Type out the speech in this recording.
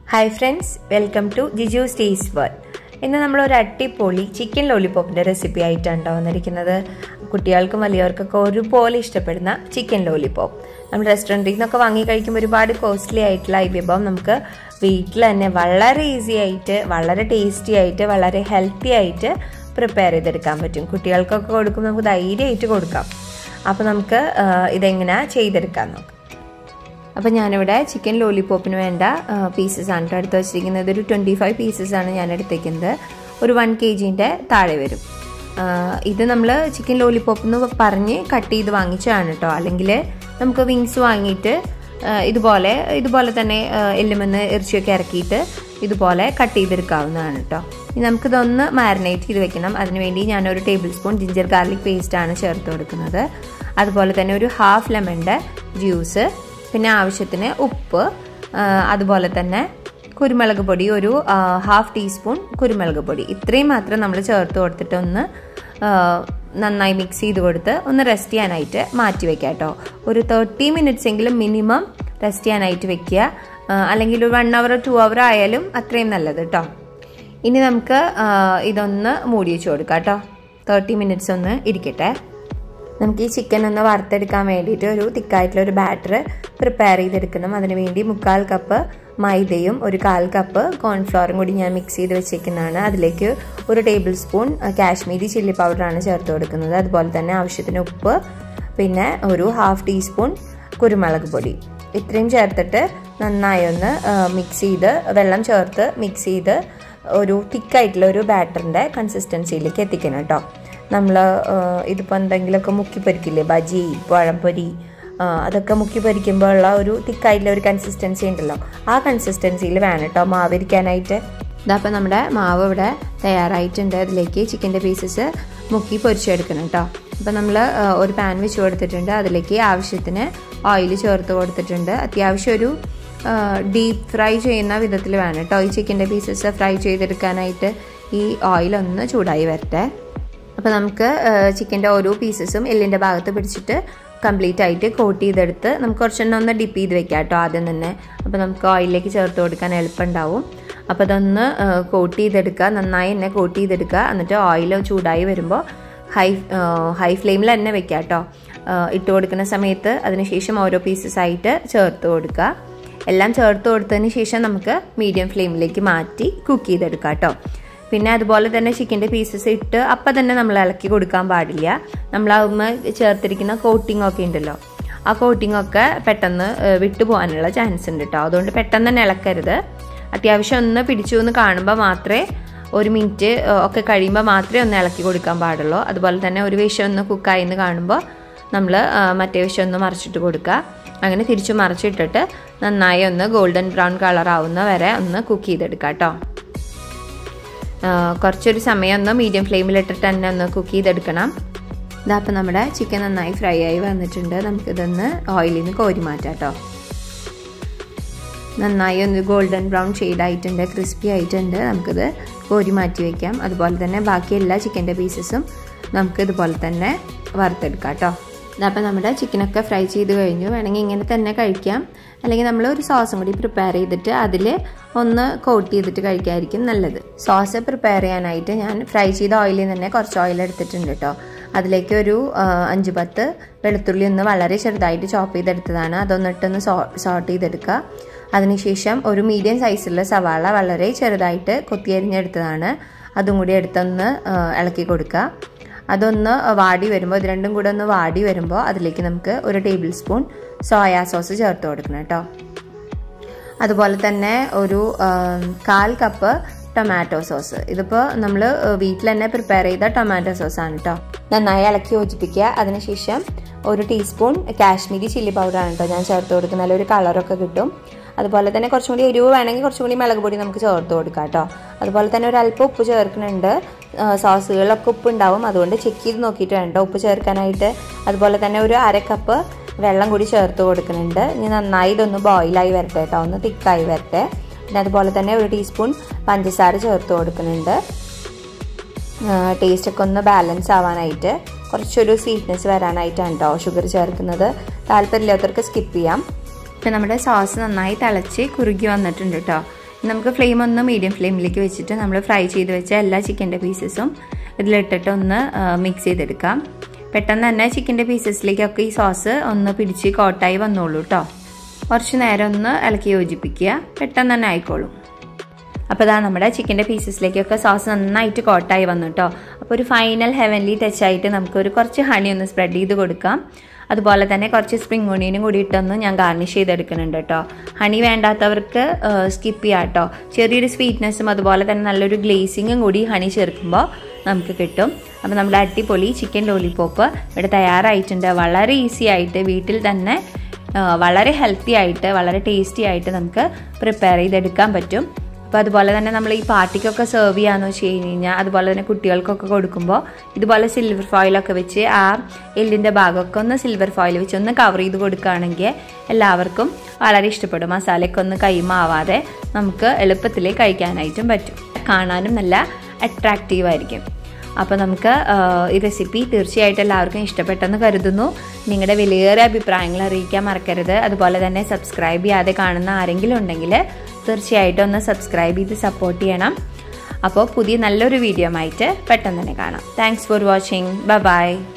hi friends welcome to Jiju stays world ഇന്ന് നമ്മൾ ഒരു അട്ടിപ്പൊളി ചിക്കൻ ലോലിപോപ്പിൻ്റെ റെസിപ്പി ആയിട്ടാണ് വന്നിരിക്കുന്നത് കുട്ടികൾക്കും വലിയവർക്കൊക്കെ ഒരുപോലെ ഇഷ്ടപ്പെടുന്ന ചിക്കൻ ലോലിപോപ്പ് നമ്മൾ റെസ്റ്റോറൻറ്റിൽ നിന്നൊക്കെ വാങ്ങി കഴിക്കുമ്പോൾ ഒരുപാട് കോസ്റ്റ്ലി ആയിട്ടുള്ള ഈ വിഭവം നമുക്ക് വീട്ടിൽ തന്നെ വളരെ ഈസി ആയിട്ട് വളരെ ടേസ്റ്റി ആയിട്ട് വളരെ ഹെൽത്തി ആയിട്ട് പ്രിപ്പയർ ചെയ്തെടുക്കാൻ പറ്റും കുട്ടികൾക്കൊക്കെ കൊടുക്കുമ്പോൾ നമുക്ക് ധൈര്യമായിട്ട് കൊടുക്കാം അപ്പോൾ നമുക്ക് ഇതെങ്ങനെയാണ് ചെയ്തെടുക്കാൻ നോക്കാം അപ്പോൾ ഞാനിവിടെ ചിക്കൻ ലോലിപോപ്പിന് വേണ്ട പീസസ് ആണ് എടുത്ത് വെച്ചിരിക്കുന്നത് ഒരു ട്വൻറ്റി ഫൈവ് പീസസ് ആണ് ഞാൻ എടുത്തേക്കുന്നത് ഒരു വൺ കെ ജീൻ്റെ താഴെ വരും ഇത് നമ്മൾ ചിക്കൻ ലോലിപോപ്പ് എന്ന് പറഞ്ഞ് കട്ട് ചെയ്ത് വാങ്ങിച്ചതാണ് കേട്ടോ അല്ലെങ്കിൽ നമുക്ക് വിങ്സ് വാങ്ങിയിട്ട് ഇതുപോലെ ഇതുപോലെ തന്നെ എല്ലുമെന്ന് ഇറച്ചിയൊക്കെ ഇറക്കിയിട്ട് ഇതുപോലെ കട്ട് ചെയ്തെടുക്കാവുന്നതാണ് കേട്ടോ ഇനി നമുക്കിതൊന്ന് മാരിനേറ്റ് ചെയ്ത് വെക്കണം അതിനുവേണ്ടി ഞാനൊരു ടേബിൾ സ്പൂൺ ജിഞ്ചർ ഗാർലിക് പേസ്റ്റാണ് ചേർത്ത് കൊടുക്കുന്നത് അതുപോലെ തന്നെ ഒരു ഹാഫ് ലെമണിൻ്റെ ജ്യൂസ് പിന്നെ ആവശ്യത്തിന് ഉപ്പ് അതുപോലെ തന്നെ കുരുമുളക് പൊടി ഒരു ഹാഫ് ടീസ്പൂൺ കുരുമുളക് പൊടി ഇത്രയും മാത്രം നമ്മൾ ചേർത്ത് കൊടുത്തിട്ട് ഒന്ന് നന്നായി മിക്സ് ചെയ്ത് കൊടുത്ത് ഒന്ന് റെസ്റ്റ് ചെയ്യാനായിട്ട് മാറ്റി വെക്കുക കേട്ടോ ഒരു തേർട്ടി മിനിറ്റ്സ് എങ്കിലും മിനിമം റെസ്റ്റ് ചെയ്യാനായിട്ട് വെക്കുക അല്ലെങ്കിൽ ഒരു വൺ അവർ ടു അവർ ആയാലും അത്രയും നല്ലത് കേട്ടോ ഇനി നമുക്ക് ഇതൊന്ന് മൂടി വെച്ച് കൊടുക്കാം കേട്ടോ തേർട്ടി മിനിറ്റ്സ് ഒന്ന് ഇരിക്കട്ടെ നമുക്ക് ഈ ചിക്കൻ ഒന്ന് വറുത്തെടുക്കാൻ വേണ്ടിയിട്ട് ഒരു തിക്കായിട്ടുള്ള ഒരു ബാറ്റർ പ്രിപ്പയർ ചെയ്തെടുക്കണം അതിന് വേണ്ടി മുക്കാൽ കപ്പ് മൈദയും ഒരു കാൽ കപ്പ് കോൺഫ്ലവറും കൂടി ഞാൻ മിക്സ് ചെയ്ത് വെച്ചേക്കുന്നതാണ് അതിലേക്ക് ഒരു ടേബിൾ സ്പൂൺ കാശ്മീരി ചില്ലി പൗഡറാണ് ചേർത്ത് കൊടുക്കുന്നത് അതുപോലെ തന്നെ ആവശ്യത്തിന് ഉപ്പ് പിന്നെ ഒരു ഹാഫ് ടീസ്പൂൺ കുരുമുളക് പൊടി ഇത്രയും ചേർത്തിട്ട് നന്നായി ഒന്ന് മിക്സ് ചെയ്ത് വെള്ളം ചേർത്ത് മിക്സ് ചെയ്ത് ഒരു തിക്കായിട്ടുള്ള ഒരു ബാറ്ററിൻ്റെ കൺസിസ്റ്റൻസിയിലേക്ക് എത്തിക്കണം കേട്ടോ നമ്മൾ ഇതിപ്പോൾ എന്തെങ്കിലുമൊക്കെ മുക്കി പൊരിക്കില്ലേ ബജി പഴംപൊരി അതൊക്കെ മുക്കി പൊരിക്കുമ്പോൾ ഉള്ള ഒരു തിക്കായിട്ടുള്ള ഒരു കൺസിസ്റ്റൻസി ഉണ്ടല്ലോ ആ കൺസിസ്റ്റൻസിയിൽ വേണം കേട്ടോ മാവിരിക്കാനായിട്ട് ഇതപ്പോൾ നമ്മുടെ മാവ് ഇവിടെ തയ്യാറായിട്ടുണ്ട് അതിലേക്ക് ചിക്കൻ്റെ പീസസ് മുക്കി പൊരിച്ചെടുക്കണം കേട്ടോ അപ്പോൾ നമ്മൾ ഒരു പാൻ വെച്ച് കൊടുത്തിട്ടുണ്ട് അതിലേക്ക് ആവശ്യത്തിന് ഓയിൽ ചേർത്ത് കൊടുത്തിട്ടുണ്ട് അത്യാവശ്യം ഒരു ഡീപ്പ് ഫ്രൈ ചെയ്യുന്ന വിധത്തിൽ വേണം കേട്ടോ ഈ ചിക്കൻ്റെ പീസസ് ഫ്രൈ ചെയ്തെടുക്കാനായിട്ട് ഈ ഓയിൽ ഒന്ന് ചൂടായി വരട്ടെ അപ്പോൾ നമുക്ക് ചിക്കൻ്റെ ഓരോ പീസസും എല്ലിൻ്റെ ഭാഗത്ത് പിടിച്ചിട്ട് കംപ്ലീറ്റ് ആയിട്ട് കോട്ട് ചെയ്തെടുത്ത് നമുക്ക് കുറച്ചെണ്ണം ഒന്ന് ഡിപ്പ് ചെയ്ത് വെക്കാം കേട്ടോ ആദ്യം തന്നെ അപ്പോൾ നമുക്ക് ഓയിലിലേക്ക് ചേർത്ത് കൊടുക്കാൻ എളുപ്പമുണ്ടാവും അപ്പോൾ അതൊന്ന് കോട്ട് ചെയ്തെടുക്കുക നന്നായി തന്നെ കോട്ട് ചെയ്തെടുക്കുക എന്നിട്ട് ഓയിൽ ചൂടായി വരുമ്പോൾ ഹൈ ഹൈ ഫ്ലെയിമിൽ തന്നെ വെക്കുക കേട്ടോ ഇട്ട് കൊടുക്കുന്ന സമയത്ത് അതിനുശേഷം ഓരോ പീസസ് ആയിട്ട് ചേർത്ത് കൊടുക്കുക എല്ലാം ചേർത്ത് കൊടുത്തതിന് ശേഷം നമുക്ക് മീഡിയം ഫ്ലെയിമിലേക്ക് മാറ്റി കുക്ക് ചെയ്തെടുക്കാം കേട്ടോ പിന്നെ അതുപോലെ തന്നെ ചിക്കൻ്റെ പീസസ് ഇട്ട് അപ്പം തന്നെ നമ്മൾ ഇളക്കി കൊടുക്കാൻ പാടില്ല നമ്മൾ ആകുമ്പോൾ ചേർത്തിരിക്കുന്ന കോട്ടിംഗ് ഒക്കെ ഉണ്ടല്ലോ ആ കോട്ടിംഗ് ഒക്കെ പെട്ടെന്ന് വിട്ടു പോകാനുള്ള ചാൻസ് ഉണ്ട് കേട്ടോ അതുകൊണ്ട് പെട്ടെന്ന് തന്നെ ഇളക്കരുത് അത്യാവശ്യം ഒന്ന് പിടിച്ചു എന്ന് കാണുമ്പോൾ മാത്രമേ ഒരു മിനിറ്റ് ഒക്കെ കഴിയുമ്പോൾ മാത്രമേ ഒന്ന് ഇളക്കി കൊടുക്കാൻ പാടുള്ളൂ അതുപോലെ തന്നെ ഒരു വിഷം ഒന്ന് കുക്കായി എന്ന് കാണുമ്പോൾ നമ്മൾ മറ്റേ വിഷം ഒന്ന് മറിച്ചിട്ട് കൊടുക്കുക അങ്ങനെ തിരിച്ചു മറിച്ചിട്ടിട്ട് നന്നായി ഒന്ന് ഗോൾഡൻ ബ്രൗൺ കളർ ആവുന്ന വരെ ഒന്ന് കുക്ക് ചെയ്തെടുക്കുക കേട്ടോ കുറച്ചൊരു സമയം ഒന്ന് മീഡിയം ഫ്ലെയിമിലിട്ടിട്ട് തന്നെ ഒന്ന് കുക്ക് ചെയ്തെടുക്കണം ഇതപ്പോൾ നമ്മുടെ ചിക്കൻ നന്നായി ഫ്രൈ ആയി വന്നിട്ടുണ്ട് നമുക്കിതൊന്ന് ഓയിലിൽ നിന്ന് കോരി മാറ്റാം കേട്ടോ നന്നായി ഒന്ന് ഗോൾഡൻ ബ്രൗൺ ഷെയ്ഡ് ആയിട്ടുണ്ട് ക്രിസ്പി ആയിട്ടുണ്ട് നമുക്കിത് കോരി മാറ്റി വയ്ക്കാം അതുപോലെ തന്നെ ബാക്കി എല്ലാ ചിക്കൻ്റെ പീസസും നമുക്ക് ഇതുപോലെ തന്നെ വറുത്തെടുക്കാം കേട്ടോ ഇതപ്പോൾ നമ്മുടെ ചിക്കനൊക്കെ ഫ്രൈ ചെയ്ത് കഴിഞ്ഞു വേണമെങ്കിൽ ഇങ്ങനെ തന്നെ കഴിക്കാം അല്ലെങ്കിൽ നമ്മൾ ഒരു സോസും കൂടി പ്രിപ്പയർ ചെയ്തിട്ട് അതിൽ ഒന്ന് കോട്ട് ചെയ്തിട്ട് കഴിക്കായിരിക്കും നല്ലത് സോസ് പ്രിപ്പയർ ചെയ്യാനായിട്ട് ഞാൻ ഫ്രൈ ചെയ്ത ഓയിലിൽ തന്നെ കുറച്ച് ഓയിൽ എടുത്തിട്ടുണ്ട് കേട്ടോ അതിലേക്ക് ഒരു അഞ്ച് പത്ത് വെളുത്തുള്ളി ഒന്ന് വളരെ ചെറുതായിട്ട് ചോപ്പ് ചെയ്തെടുത്തതാണ് അതൊന്നിട്ടൊന്ന് സോ സോട്ട് ചെയ്തെടുക്കുക അതിനുശേഷം ഒരു മീഡിയം സൈസുള്ള സവാള വളരെ ചെറുതായിട്ട് കൊത്തിയരിഞ്ഞെടുത്തതാണ് അതും കൂടി എടുത്തൊന്ന് ഇളക്കി കൊടുക്കുക അതൊന്ന് വാടി വരുമ്പോൾ ഇത് രണ്ടും കൂടെ ഒന്ന് വാടി വരുമ്പോൾ അതിലേക്ക് നമുക്ക് ഒരു ടേബിൾ സ്പൂൺ സോയാ സോസ് ചേർത്ത് കൊടുക്കണം കേട്ടോ അതുപോലെ തന്നെ ഒരു കാൽ കപ്പ് ടൊമാറ്റോ സോസ് ഇതിപ്പോൾ നമ്മൾ വീട്ടിൽ തന്നെ പ്രിപ്പയർ ചെയ്ത ടൊമാറ്റോ സോസാണ് കേട്ടോ നന്നായി ഇളക്കി യോജിപ്പിക്കുക അതിനുശേഷം ഒരു ടീസ്പൂൺ കാശ്മീരി ചില്ലി പൗഡറാണ് കേട്ടോ ഞാൻ ചേർത്ത് കൊടുക്കുന്ന നല്ലൊരു കളറൊക്കെ കിട്ടും അതുപോലെ തന്നെ കുറച്ചും കൂടി എരിവ് വേണമെങ്കിൽ കുറച്ചും കൂടി മുളക് പൊടി നമുക്ക് ചേർത്ത് കൊടുക്കാം കേട്ടോ അതുപോലെ തന്നെ ഒരു അല്പം ഉപ്പ് ചേർക്കുന്നുണ്ട് സോസുകളിലൊക്കെ ഉപ്പ് ഉണ്ടാവും അതുകൊണ്ട് ചെക്ക് ചെയ്ത് നോക്കിയിട്ട് വേണ്ട ഉപ്പ് ചേർക്കാനായിട്ട് അതുപോലെ തന്നെ ഒരു അര കപ്പ് വെള്ളം കൂടി ചേർത്ത് കൊടുക്കുന്നുണ്ട് ഇനി നന്നായി ഇതൊന്ന് ബോയിലായി വരട്ടെ കേട്ടോ ഒന്ന് തിക്കായി വരട്ടെ പിന്നെ അതുപോലെ തന്നെ ഒരു ടീസ്പൂൺ പഞ്ചസാര ചേർത്ത് കൊടുക്കുന്നുണ്ട് ടേസ്റ്റൊക്കെ ഒന്ന് ബാലൻസ് ആവാനായിട്ട് കുറച്ചൊരു സ്വീറ്റ്നെസ് വരാനായിട്ടാണ് കേട്ടോ ഷുഗർ ചേർക്കുന്നത് താല്പര്യമില്ലാത്തവർക്ക് സ്കിപ്പ് ചെയ്യാം ഇപ്പം നമ്മുടെ സോസ് നന്നായി തിളച്ച് കുറുകി വന്നിട്ടുണ്ട് കേട്ടോ നമുക്ക് ഫ്ലെയിം ഒന്ന് മീഡിയം ഫ്ലെയിമിലേക്ക് വെച്ചിട്ട് നമ്മൾ ഫ്രൈ ചെയ്ത് വെച്ച എല്ലാ ചിക്കൻ്റെ പീസസും ഇതിലിട്ടിട്ട് ഒന്ന് മിക്സ് ചെയ്തെടുക്കാം പെട്ടെന്ന് തന്നെ ചിക്കൻ്റെ പീസസിലേക്കൊക്കെ ഈ സോസ് ഒന്ന് പിടിച്ച് കോട്ടായി വന്നോളൂ കേട്ടോ കുറച്ച് നേരം ഒന്ന് ഇളക്കി യോജിപ്പിക്കുക പെട്ടെന്ന് തന്നെ ആയിക്കോളും അപ്പോൾ ഇതാ നമ്മുടെ ചിക്കൻ്റെ പീസസിലേക്കൊക്കെ സോസ് നന്നായിട്ട് കോട്ടായി വന്നു കേട്ടോ അപ്പോൾ ഒരു ഫൈനൽ ഹെവൻലി ടച്ചായിട്ട് നമുക്കൊരു കുറച്ച് ഹണി ഒന്ന് സ്പ്രെഡ് ചെയ്ത് കൊടുക്കാം അതുപോലെ തന്നെ കുറച്ച് സ്പ്രിംഗ് ഓണിയനും കൂടി ഇട്ടൊന്ന് ഞാൻ ഗാർണിഷ് ചെയ്തെടുക്കുന്നുണ്ട് കേട്ടോ ഹണി വേണ്ടാത്തവർക്ക് സ്കിപ്പ് ചെയ്യാം കേട്ടോ ചെറിയൊരു സ്വീറ്റ്നെസ്സും അതുപോലെ തന്നെ നല്ലൊരു ഗ്ലേസിങ്ങും കൂടി ഹണി ചേർക്കുമ്പോൾ നമുക്ക് കിട്ടും അപ്പോൾ നമ്മുടെ അടിപൊളി ചിക്കൻ ലോലിപോപ്പ് ഇവിടെ തയ്യാറായിട്ടുണ്ട് വളരെ ഈസി ആയിട്ട് വീട്ടിൽ തന്നെ വളരെ ഹെൽത്തി ആയിട്ട് വളരെ ടേസ്റ്റി ആയിട്ട് നമുക്ക് പ്രിപ്പയർ ചെയ്തെടുക്കാൻ പറ്റും അപ്പോൾ അതുപോലെ തന്നെ നമ്മൾ ഈ പാർട്ടിക്കൊക്കെ സെർവ് ചെയ്യാന്ന് വെച്ച് കഴിഞ്ഞ് കഴിഞ്ഞാൽ അതുപോലെ തന്നെ കുട്ടികൾക്കൊക്കെ കൊടുക്കുമ്പോൾ ഇതുപോലെ സിൽവർ ഫോയിലൊക്കെ വെച്ച് ആ എല്ലിൻ്റെ ഭാഗമൊക്കെ ഒന്ന് സിൽവർ ഫോയിൽ വെച്ച് ഒന്ന് കവർ ചെയ്ത് കൊടുക്കുകയാണെങ്കിൽ എല്ലാവർക്കും വളരെ ഇഷ്ടപ്പെടും മസാലയൊക്കെ ഒന്ന് കൈമാവാതെ നമുക്ക് എളുപ്പത്തിൽ കഴിക്കാനായിട്ടും പറ്റും കാണാനും നല്ല അട്രാക്റ്റീവ് ആയിരിക്കും അപ്പോൾ നമുക്ക് ഈ റെസിപ്പി തീർച്ചയായിട്ടും എല്ലാവർക്കും ഇഷ്ടപ്പെട്ടെന്ന് കരുതുന്നു നിങ്ങളുടെ വിലയേറിയ അഭിപ്രായങ്ങൾ അറിയിക്കാൻ മറക്കരുത് അതുപോലെ തന്നെ സബ്സ്ക്രൈബ് ചെയ്യാതെ കാണുന്ന ആരെങ്കിലും ഉണ്ടെങ്കിൽ തീർച്ചയായിട്ടും ഒന്ന് സബ്സ്ക്രൈബ് ചെയ്ത് സപ്പോർട്ട് ചെയ്യണം അപ്പോൾ പുതിയ നല്ലൊരു വീഡിയോ ആയിട്ട് പെട്ടെന്ന് തന്നെ കാണാം താങ്ക്സ് ഫോർ വാച്ചിങ് ബൈ